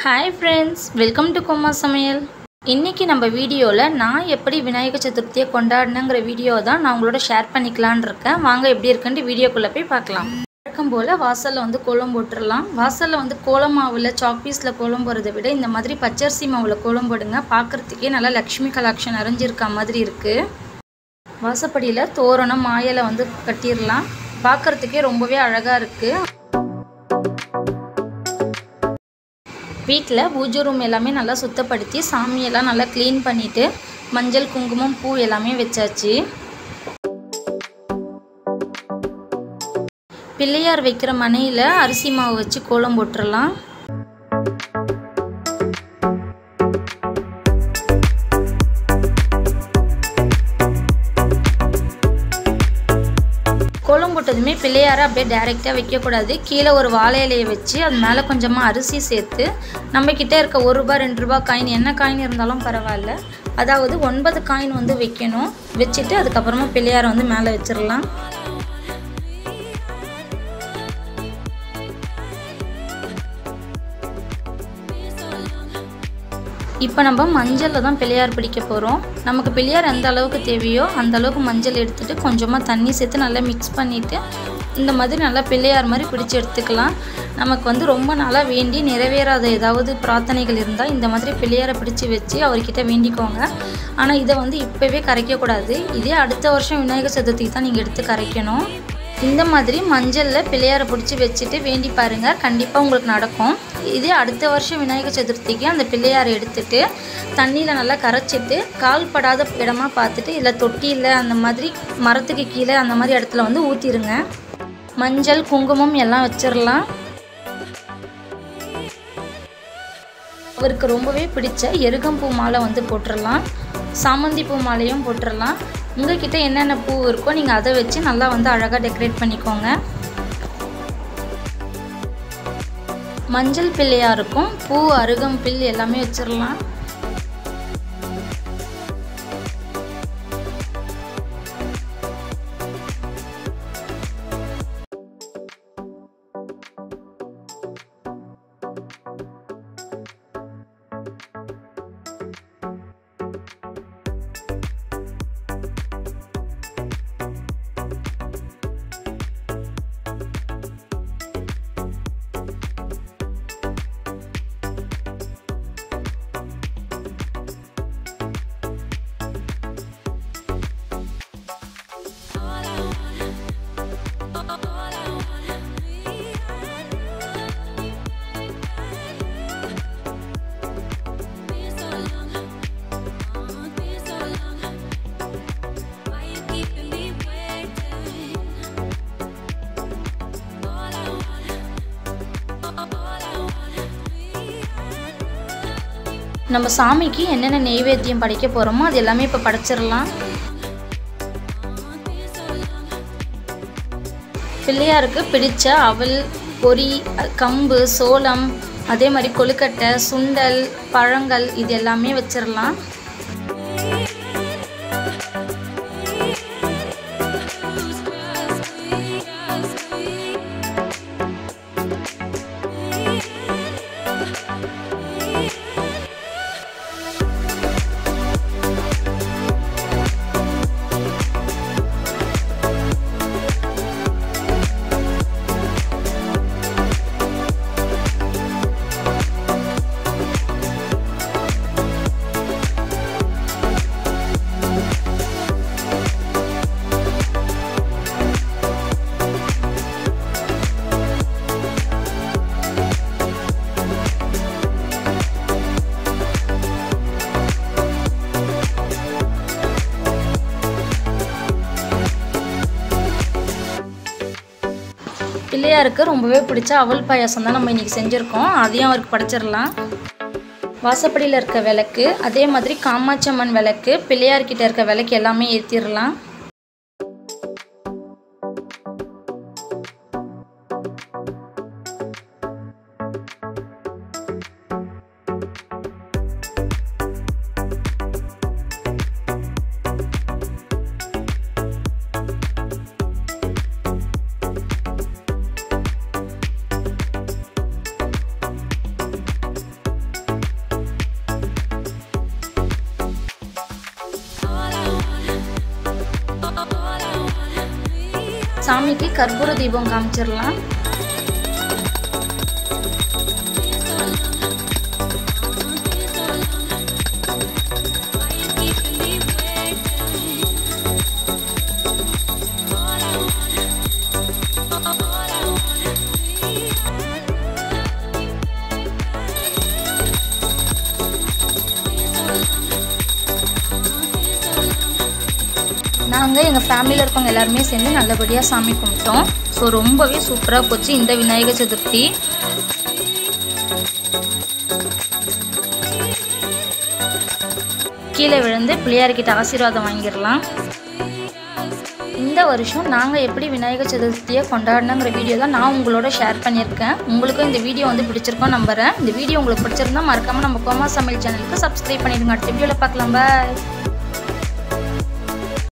hi friends welcome to கோமா சமையல் இன்றைக்கி நம்ம வீடியோவில் நான் எப்படி விநாயகர் சதுர்த்தியை கொண்டாடினங்கிற வீடியோ தான் நான் உங்களோட ஷேர் பண்ணிக்கலான்னு இருக்கேன் வாங்க எப்படி இருக்குன்ட்டு வீடியோக்குள்ளே போய் பார்க்கலாம் வழக்கம் போல் வாசலில் வந்து கோலம் போட்டுடலாம் வாசலில் வந்து கோலம் மாவில் சாக்பீஸில் கோலம் போடுறதை விட இந்த மாதிரி பச்சரிசி மாவில் கோலம் போடுங்க பார்க்குறதுக்கே நல்லா லக்ஷ்மி கலாக்ஷன் அரைஞ்சிருக்க மாதிரி இருக்குது வாசப்படியில் தோரணம் மாயலை வந்து கட்டிடலாம் பார்க்குறதுக்கே ரொம்பவே அழகாக இருக்குது வீட்டில் பூஜை ரூம் எல்லாமே நல்லா சுத்தப்படுத்தி சாமியெல்லாம் நல்லா க்ளீன் பண்ணிவிட்டு மஞ்சள் குங்குமம் பூ எல்லாமே வச்சாச்சு பிள்ளையார் வைக்கிற மனையில் அரிசி மாவு வச்சு கோலம் போட்டுடலாம் கோலம் போட்டதுமே பிள்ளையாரை அப்படியே டைரெக்டாக வைக்கக்கூடாது கீழே ஒரு வாழை இலையை வச்சு அது மேலே கொஞ்சமாக அரிசி சேர்த்து நம்ம கிட்டே இருக்க ஒரு ரூபா ரெண்டு ரூபா காயின் என்ன காயின் இருந்தாலும் பரவாயில்ல அதாவது ஒன்பது காயின் வந்து வைக்கணும் வச்சுட்டு அதுக்கப்புறமா பிள்ளையாரை வந்து மேலே வச்சிடலாம் இப்போ நம்ம மஞ்சளில் தான் பிள்ளையார் பிடிக்க போகிறோம் நமக்கு பிள்ளையார் எந்த அளவுக்கு தேவையோ அந்த அளவுக்கு மஞ்சள் எடுத்துகிட்டு கொஞ்சமாக தண்ணி சேர்த்து நல்லா மிக்ஸ் பண்ணிவிட்டு இந்த மாதிரி நல்லா பிள்ளையார் மாதிரி பிடிச்சி எடுத்துக்கலாம் நமக்கு வந்து ரொம்ப நாளாக வேண்டி நிறைவேறாத ஏதாவது பிரார்த்தனைகள் இருந்தால் இந்த மாதிரி பிள்ளையாரை பிடிச்சி வச்சு அவர்கிட்ட வேண்டிக்கோங்க ஆனால் இதை வந்து இப்போவே கரைக்கக்கூடாது இதே அடுத்த வருஷம் விநாயகர் சதுர்த்திக்கு தான் நீங்கள் எடுத்து கரைக்கணும் இந்த மாதிரி மஞ்சளில் பிள்ளையாரை பிடிச்சி வச்சுட்டு வேண்டி பாருங்கள் கண்டிப்பாக உங்களுக்கு நடக்கும் இதே அடுத்த வருஷம் விநாயகர் சதுர்த்திக்கு அந்த பிள்ளையாரை எடுத்துட்டு தண்ணியில் நல்லா கரைச்சிட்டு கால் படாத இடமா பார்த்துட்டு இல்லை தொட்டியில் அந்த மாதிரி மரத்துக்கு கீழே அந்த மாதிரி இடத்துல வந்து ஊற்றிடுங்க மஞ்சள் குங்குமம் எல்லாம் வச்சிடலாம் அவருக்கு ரொம்பவே பிடிச்ச எருகம்பூ மாலை வந்து போட்டுடலாம் சாமந்தி பூ மாலையும் போட்டுடலாம் உங்ககிட்ட என்னென்ன பூ இருக்கோ நீங்கள் அதை வச்சு நல்லா வந்து அழகாக டெக்கரேட் பண்ணிக்கோங்க மஞ்சள் பிள்ளையாருக்கும் பூ அருகம்பில் எல்லாமே வச்சிடலாம் நம்ம சாமிக்கு என்னென்ன நெய்வேத்தியம் படைக்க போகிறோமோ அது எல்லாமே இப்போ படைச்சிடலாம் பிள்ளையாருக்கு பிடிச்ச அவல் பொரி கம்பு சோளம் அதே மாதிரி கொழுக்கட்டை சுண்டல் பழங்கள் இது எல்லாமே வச்சிடலாம் பிள்ளையாருக்கு ரொம்பவே பிடிச்ச அவல் பாயாசம் தான் நம்ம இன்றைக்கி செஞ்சுருக்கோம் அதையும் அவருக்கு படைச்சிடலாம் வாசப்படியில் இருக்க விளக்கு அதே மாதிரி காமாட்சம்மன் விளக்கு பிள்ளையார்கிட்ட இருக்க விளக்கு எல்லாமே ஏற்றிடலாம் சாமிக்கு கற்பூர தீபம் காமிச்சிடலாம் நாங்கள் எங்கள் ஃபேமிலியில் இருக்கவங்க எல்லாருமே சேர்ந்து நல்லபடியாக சாமி கும்பிட்டோம் ஸோ ரொம்பவே சூப்பராக போச்சு இந்த விநாயகர் சதுர்த்தி கீழே விழுந்து பிள்ளையார்கிட்ட ஆசீர்வாதம் வாங்கிடலாம் இந்த வருஷம் நாங்கள் எப்படி விநாயகர் சதுர்த்தியை கொண்டாடினங்கிற வீடியோ தான் நான் உங்களோட ஷேர் பண்ணியிருக்கேன் உங்களுக்கும் இந்த வீடியோ வந்து பிடிச்சிருக்கோம் நம்புறேன் இந்த வீடியோ உங்களுக்கு பிடிச்சிருந்தா மறக்காமல் நம்ம கோமா சமையல் சேனலுக்கு சப்ஸ்கிரைப் பண்ணிடுங்க அடுத்த வீடியோவில் பார்க்கலாம் பாய்